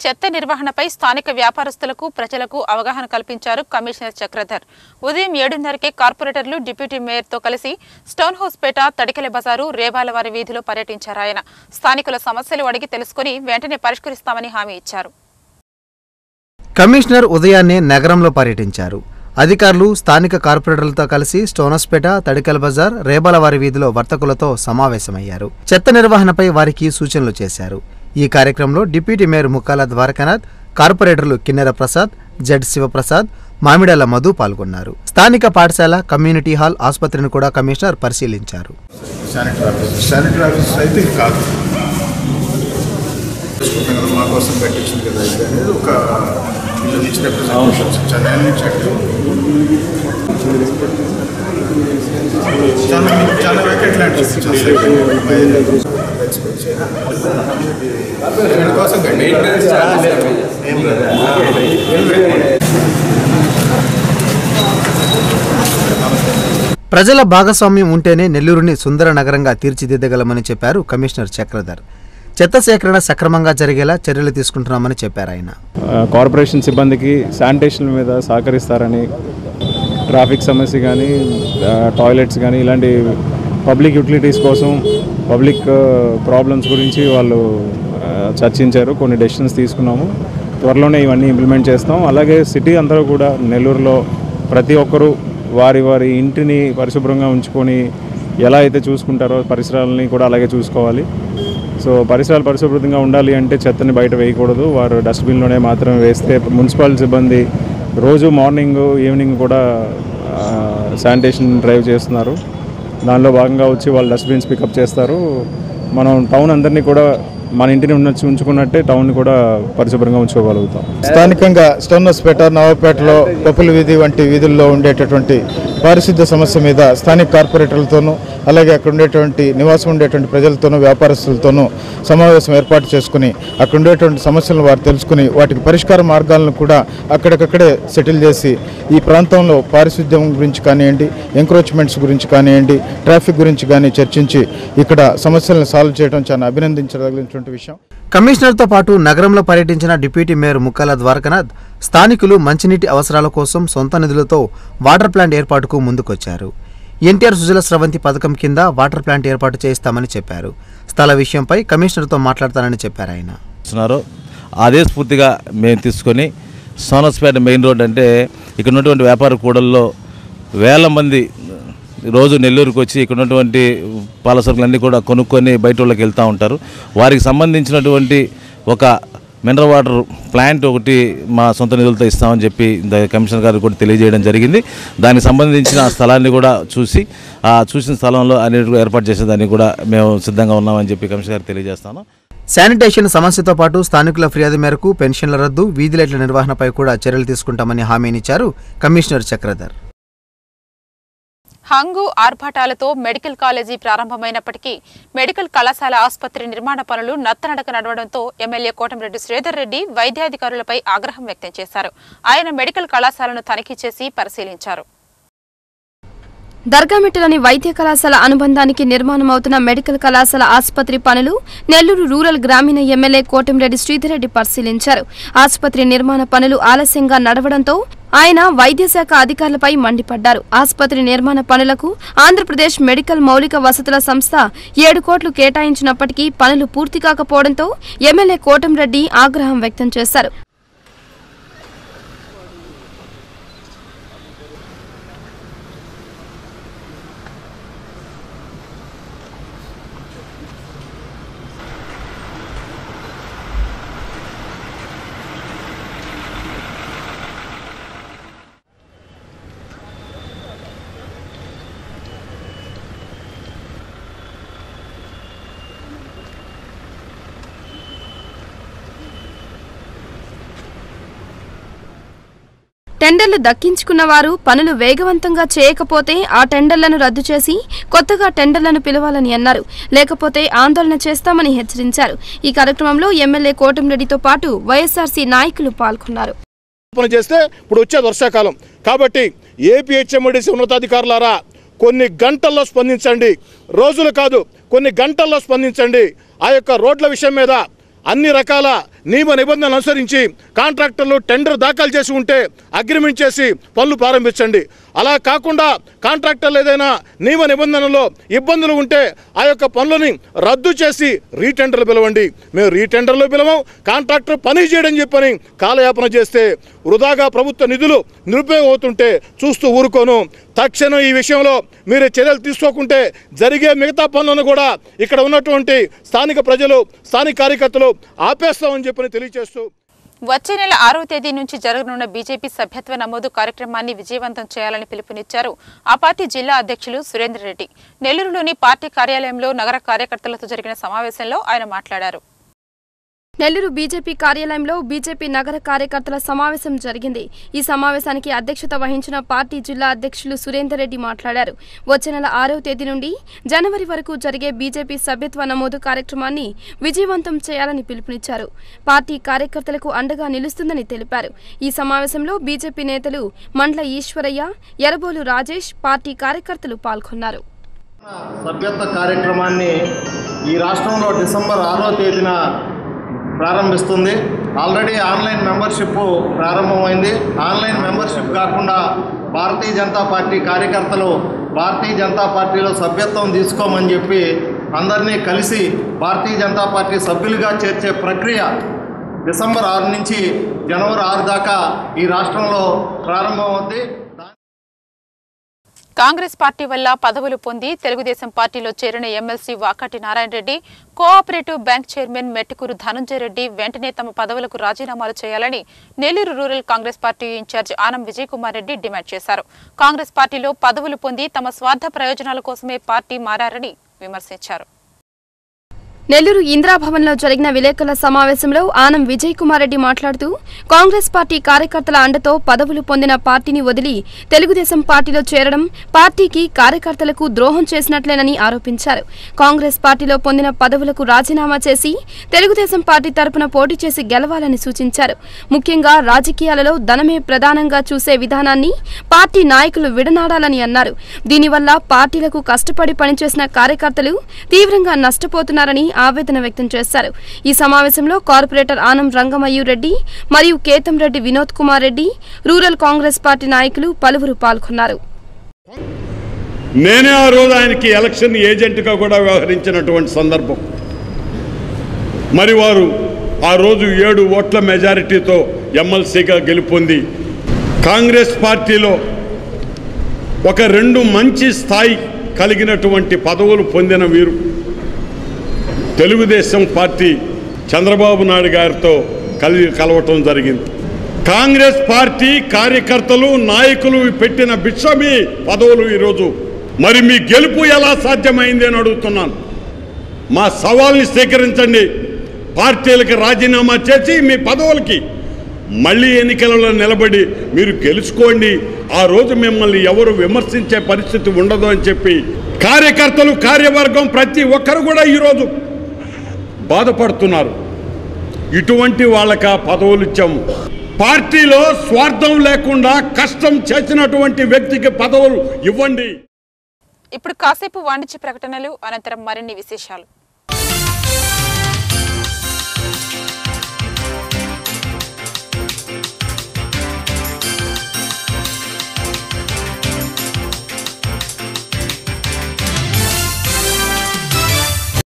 చెత్త నిర్వహణపై స్థానిక వ్యాపారస్తులకు ప్రజలకు అవగాహన కల్పించారు కమిషనర్ చక్రధర్ ఉదయం ఏడున్నరకే కార్పొరేటర్లు డిప్యూటీ మేయర్తో కలిసి స్టోన్ హౌస్ పేట తడికెల బజారు రేబాలవారి వీధిలో పర్యటించారు ఆయన స్థానికుల సమస్యలు అడిగి తెలుసుకుని వెంటనే పరిష్కరిస్తామని హామీ ఇచ్చారు కమిషనర్ ఉదయాన్నే నగరంలో పర్యటించారు అధికారులు స్థానిక కార్పొరేటర్లతో కలిసి స్టోనస్పేట తడికల్ బజార్ రేబాలవారి వీధిలో వర్తకులతో సమావేశమయ్యారు చెత్త నిర్వహణపై వారికి సూచనలు చేశారు ఈ కార్యక్రమంలో డిప్యూటీ మేయర్ ముక్కాల ద్వారకానాథ్ కార్పొరేటర్లు కిన్నెర ప్రసాద్ జడ్ శివప్రసాద్ మామిడాల మధు పాల్గొన్నారు స్థానిక పాఠశాల కమ్యూనిటీ హాల్ ఆసుపత్రిని కూడా కమిషనర్ పరిశీలించారు శానిటరీ ఆఫీస్ శానిటరీ ఆఫీస్ అయితే ఇది కాదు చేసుకుంటాం కదా మా కోసం పెట్టించింది కదా ఇది అనేది ఒక వీళ్ళు ఇచ్చిన రిప్రజెంటేషన్స్ చెన్నై నుంచి అంటే చాలా చాలా వేకెంట్ ల్యాండ్ కోసం ఏం లేదు ప్రజల భాగస్వామ్యం ఉంటేనే నెల్లూరుని సుందర నగరంగా తీర్చిదిద్దగలమని చెప్పారు కమిషనర్ చక్రధర్ చెత్త సేకరణ సక్రమంగా జరిగేలా చర్యలు తీసుకుంటున్నామని చెప్పారు ఆయన ఆ, కార్పొరేషన్ సిబ్బందికి శానిటేషన్ మీద సహకరిస్తారని ట్రాఫిక్ సమస్య కానీ ఆ, టాయిలెట్స్ కానీ ఇలాంటి పబ్లిక్ యూటిలిటీస్ కోసం పబ్లిక్ ఆ, ప్రాబ్లమ్స్ గురించి వాళ్ళు ఆ, చర్చించారు కొన్ని డెసిషన్స్ తీసుకున్నాము త్వరలోనే ఇవన్నీ ఇంప్లిమెంట్ చేస్తాం అలాగే సిటీ అందరూ కూడా నెల్లూరులో ప్రతి ఒక్కరూ వారి వారి ఇంటిని పరిశుభ్రంగా ఉంచుకొని ఎలా అయితే చూసుకుంటారో పరిసరాలని కూడా అలాగే చూసుకోవాలి సో పరిసరాలు పరిశుభ్రంగా ఉండాలి అంటే చెత్తని బయట వేయకూడదు వారు డస్ట్బిన్లోనే మాత్రమే వేస్తే మున్సిపల్ సిబ్బంది రోజు మార్నింగ్ ఈవినింగ్ కూడా శానిటేషన్ డ్రైవ్ చేస్తున్నారు దానిలో భాగంగా వచ్చి వాళ్ళు డస్ట్బిన్స్ పికప్ చేస్తారు మనం టౌన్ అందరినీ కూడా మన ఇంటిని ఉన్న ఉంచుకున్నట్టే టౌన్ కూడా పరిశుభ్రంగా ఉంచుకోగలుగుతాం స్థానికంగా స్టోనస్పేట నవాపేటలో పప్పుల వీధి వంటి వీధుల్లో ఉండేటటువంటి పారిశుద్ధ్య సమస్య మీద స్థానిక కార్పొరేటర్లతోనూ అలాగే అక్కడ ఉండేటువంటి నివాసం ఉండేటువంటి ప్రజలతోనూ వ్యాపారస్తులతోనూ సమావేశం ఏర్పాటు చేసుకుని అక్కడ ఉండేటువంటి సమస్యలను వారు తెలుసుకుని వాటికి పరిష్కార మార్గాలను కూడా అక్కడికక్కడే సెటిల్ చేసి ఈ ప్రాంతంలో పారిశుద్ధ్యం గురించి కానివ్వండి ఎంక్రోచ్మెంట్స్ గురించి కానివ్వండి ట్రాఫిక్ గురించి కానీ చర్చించి ఇక్కడ సమస్యలను సాల్వ్ చేయడం చాలా అభినందించదగినటువంటి విషయం కమిషనర్తో పాటు నగరంలో పర్యటించిన డిప్యూటీ మేయర్ ముక్కాల ద్వారకనాథ్ స్థానికులు మంచినీటి అవసరాల కోసం సొంత నిధులతో వాటర్ ప్లాంట్ ఏర్పాటుకు ముందుకొచ్చారు ఎన్టీఆర్ సుజల స్రవంతి పథకం కింద వాటర్ ప్లాంట్ ఏర్పాటు చేయిస్తామని చెప్పారు స్థల విషయంపై కమిషనర్తో మాట్లాడతానని చెప్పారు ఆయన చేస్తున్నారో అదే స్ఫూర్తిగా మేము తీసుకొని సోనస్పేట మెయిన్ రోడ్ అంటే ఇక్కడ ఉన్నటువంటి వ్యాపార కూడల్లో వేల మంది రోజు నెల్లూరుకు వచ్చి ఇక్కడ ఉన్నటువంటి పాల సరుకులన్నీ కూడా కొనుక్కొని బయట వాళ్ళకి వెళ్తూ ఉంటారు వారికి సంబంధించినటువంటి ఒక మినరల్ వాటర్ ప్లాంట్ ఒకటి మా సొంత నిధులతో ఇస్తామని చెప్పి ఇంత కమిషనర్ గారికి కూడా తెలియజేయడం జరిగింది దానికి సంబంధించిన ఆ స్థలాన్ని కూడా చూసి ఆ చూసిన స్థలంలో అన్నిటి ఏర్పాటు చేసేదానికి కూడా మేము సిద్ధంగా ఉన్నామని చెప్పి కమిషనర్ గారికి తెలియజేస్తాను శానిటేషన్ సమస్యతో పాటు స్థానికుల ఫిర్యాదు మేరకు పెన్షన్ల రద్దు వీధి లైట్ల నిర్వహణపై కూడా చర్యలు తీసుకుంటామని హామీనిచ్చారు కమిషనర్ చక్రధర్ హంగు ఆర్భాటాలతో మెడికల్ కాలేజీ ప్రారంభమైనప్పటికీ మెడికల్ కళాశాల ఆసుపత్రి నిర్మాణ పనులు నత్తనడక నడవడంతో ఎమ్మెల్యే కోటమిరెడ్డి శ్రీధర్ రెడ్డి వైద్యాధికారులపై ఆగ్రహం వ్యక్తం చేశారు ఆయన మెడికల్ కళాశాలను తనిఖీ చేసి పరిశీలించారు దర్గామిట్టలోని వైద్య కళాశాల అనుబంధానికి నిర్మాణమవుతున్న మెడికల్ కళాశాల ఆసుపత్రి పనులు నెల్లూరు రూరల్ గ్రామీణ ఎమ్మెల్యే కోటంరెడ్డి శ్రీధర్రెడ్డి పరిశీలించారు ఆసుపత్రి నిర్మాణ పనులు ఆలస్యంగా నడవడంతో ఆయన వైద్య శాఖ అధికారులపై మండిపడ్డారు ఆసుపత్రి నిర్మాణ పనులకు ఆంధ్రప్రదేశ్ మెడికల్ మౌలిక వసతుల సంస్థ ఏడు కోట్లు కేటాయించినప్పటికీ పనులు పూర్తి కాకపోవడంతో ఎమ్మెల్యే కోటంరెడ్డి ఆగ్రహం వ్యక్తం చేశారు టెండర్లు దక్కించుకున్న వారు పనులు వేగవంతంగా చేయకపోతే ఆ టెండర్లను రద్దు చేసి కొత్తగా టెండర్లను పిలవాలని అన్నారు లేకపోతే ఆందోళన చేస్తామని హెచ్చరించారు ఈ కార్యక్రమంలో ఎమ్మెల్యే కోటంరెడ్డితో పాటు వైఎస్ఆర్సీ నాయకులు పాల్గొన్నారు పని చేస్తే ఇప్పుడు వచ్చేది వర్షాకాలం కాబట్టి ఏపీహెచ్ఎండిసి ఉన్నతాధికారులారా కొన్ని గంటల్లో స్పందించండి రోజులు కాదు కొన్ని గంటల్లో స్పందించండి ఆ యొక్క రోడ్ల విషయం మీద అన్ని రకాల నియమ నిబంధనలు అనుసరించి కాంట్రాక్టర్లు టెండర్ దాఖలు చేసి ఉంటే అగ్రిమెంట్ చేసి పనులు ప్రారంభించండి అలా కాకుండా కాంట్రాక్టర్లు ఏదైనా నియమ నిబంధనల్లో ఇబ్బందులు ఉంటే ఆ యొక్క పనులని రద్దు చేసి రీటెండర్లు పిలవండి మేము రీటెండర్లు పిలవం కాంట్రాక్టర్ పని చేయడం చెప్పని కాలయాపన చేస్తే వృధాగా ప్రభుత్వ నిధులు నిరుపయోగం అవుతుంటే చూస్తూ ఊరుకోను తక్షణం ఈ విషయంలో మీరు చర్యలు తీసుకోకుంటే జరిగే మిగతా పనులను కూడా ఇక్కడ ఉన్నటువంటి స్థానిక ప్రజలు స్థానిక కార్యకర్తలు ఆపేస్తామని చెప్పని తెలియజేస్తూ వచ్చే నెల ఆరవ తేదీ నుంచి జరగనున్న బీజేపీ సభ్యత్వ నమోదు కార్యక్రమాన్ని విజయవంతం చేయాలని పిలుపునిచ్చారు ఆ పార్టీ జిల్లా అధ్యక్షులు సురేందర్ రెడ్డి నెల్లూరులోని పార్టీ కార్యాలయంలో నగర కార్యకర్తలతో జరిగిన సమావేశంలో ఆయన మాట్లాడారు నెల్లూరు బీజేపీ కార్యాలయంలో బీజేపీ నగర కార్యకర్తల సమావేశం జరిగింది ఈ సమావేశానికి అధ్యక్షత వహించిన పార్టీ జిల్లా అధ్యక్షులు సురేందర్ రెడ్డి మాట్లాడారు వచ్చే నెల ఆరవ తేదీ నుండి జనవరి వరకు జరిగే బీజేపీ సభ్యత్వ నమోదు కార్యక్రమాన్ని విజయవంతం చేయాలని పిలుపునిచ్చారు పార్టీ కార్యకర్తలకు అండగా నిలుస్తుందని తెలిపారు ఈ సమావేశంలో బీజేపీ నేతలు మండ్ల ఈశ్వరయ్య ఎరబోలు రాజేష్ పార్టీ కార్యకర్తలు పాల్గొన్నారు సభ్యత్వ కార్యక్రమాన్ని ఈ రాష్ట్రంలో డిసెంబర్ ఆరో తేదీన ప్రారంభిస్తుంది ఆల్రెడీ ఆన్లైన్ మెంబర్షిప్ ప్రారంభమైంది ఆన్లైన్ మెంబర్షిప్ కాకుండా భారతీయ జనతా పార్టీ కార్యకర్తలు భారతీయ జనతా పార్టీలో సభ్యత్వం తీసుకోమని చెప్పి అందరినీ కలిసి భారతీయ జనతా పార్టీ సభ్యులుగా చేర్చే ప్రక్రియ డిసెంబర్ ఆరు నుంచి జనవరి ఆరు దాకా ఈ రాష్ట్రంలో ప్రారంభమవుద్ది దా- కాంగ్రెస్ పార్టీ వల్ల పదవులు పొంది తెలుగుదేశం పార్టీలో చేరిన MLC Vakati Narayana Reddy cooperative bank chairman Mettukuru Dhananjaya Reddy వెంటనే తమ పదవులకు రాజీనామాలు చేయాలని Nellore rural Congress party in-charge Anam Vijay Kumar Reddy demand చేశారు కాంగ్రెస్ పార్టీలో పదవులు పొంది తమ స్వార్థ ప్రయోజనాల కోసమే పార్టీ మారారని విమర్శించారు నెల్లూరు ఇందిరాభవన్లో జరిగిన విలేకరుల సమావేశంలో ఆనం విజయ్ కుమార్ రెడ్డి మాట్లాడుతూ కాంగ్రెస్ పార్టీ కార్యకర్తల అండతో పదవులు పొందిన పార్టీని వదిలి తెలుగుదేశం పార్టీలో చేరడం పార్టీకి కార్యకర్తలకు ద్రోహం చేసినట్లేనని ఆరోపించారు కాంగ్రెస్ పార్టీలో పొందిన పదవులకు రాజీనామా చేసి తెలుగుదేశం పార్టీ తరపున పోటీ చేసి గెలవాలని సూచించారు ముఖ్యంగా రాజకీయాలలో ధనమే ప్రధానంగా చూసే విధానాన్ని పార్టీ నాయకులు విడనాడాలని అన్నారు దీనివల్ల పార్టీలకు కష్టపడి పనిచేసిన కార్యకర్తలు తీవ్రంగా నష్టపోతున్నారని ఆవేదన వ్యక్తం చేశారు ఈ సమావేశంలో కార్పొరేటర్ ఆనం రంగమయ్యు రెడ్డి మరియు Ketham Reddy Vinod Kumar Reddy rural Congress party నాయకులు పలువురు పాల్గొన్నారు నేనే ఆ రోజు ఆయనకి ఎలక్షన్ ఏజెంట్గా కూడా వ్యవహరించినటువంటి సందర్భం మరి వారు ఆ రోజు ఏడు ఓట్ల మెజారిటీతో ఎమ్మెల్సీగా గెలుపొంది కాంగ్రెస్ పార్టీలో ఒక రెండు మంచి స్థాయి కలిగినటువంటి పదవులు పొందిన వీరు తెలుగుదేశం పార్టీ చంద్రబాబు నాయుడు గారితో కలిసి కలవటం జరిగింది కాంగ్రెస్ పార్టీ కార్యకర్తలు నాయకులు పెట్టిన బిచ్చమి పదవులు ఈరోజు మరి మీ గెలుపు ఎలా సాధ్యమైంది అని అడుగుతున్నాను మా సవాల్ని స్వీకరించండి పార్టీలకు రాజీనామా చేసి మీ పదవులకి మళ్ళీ ఎన్నికలలో నిలబడి మీరు గెలుచుకోండి ఆ రోజు మిమ్మల్ని ఎవరు విమర్శించే పరిస్థితి ఉండదు అని చెప్పి కార్యకర్తలు కార్యవర్గం ప్రతి ఒక్కరు కూడా ఈరోజు బాధపడుతున్నారు ఇటువంటి వాళ్ళకి ఆ పదవులు ఇచ్చాము పార్టీలో స్వార్థం లేకుండా కష్టం చేసినటువంటి వ్యక్తికి పదవులు ఇవ్వండి ఇప్పుడు కాసేపు వాణిజ్య ప్రకటనలు అనంతరం మరిన్ని విశేషాలు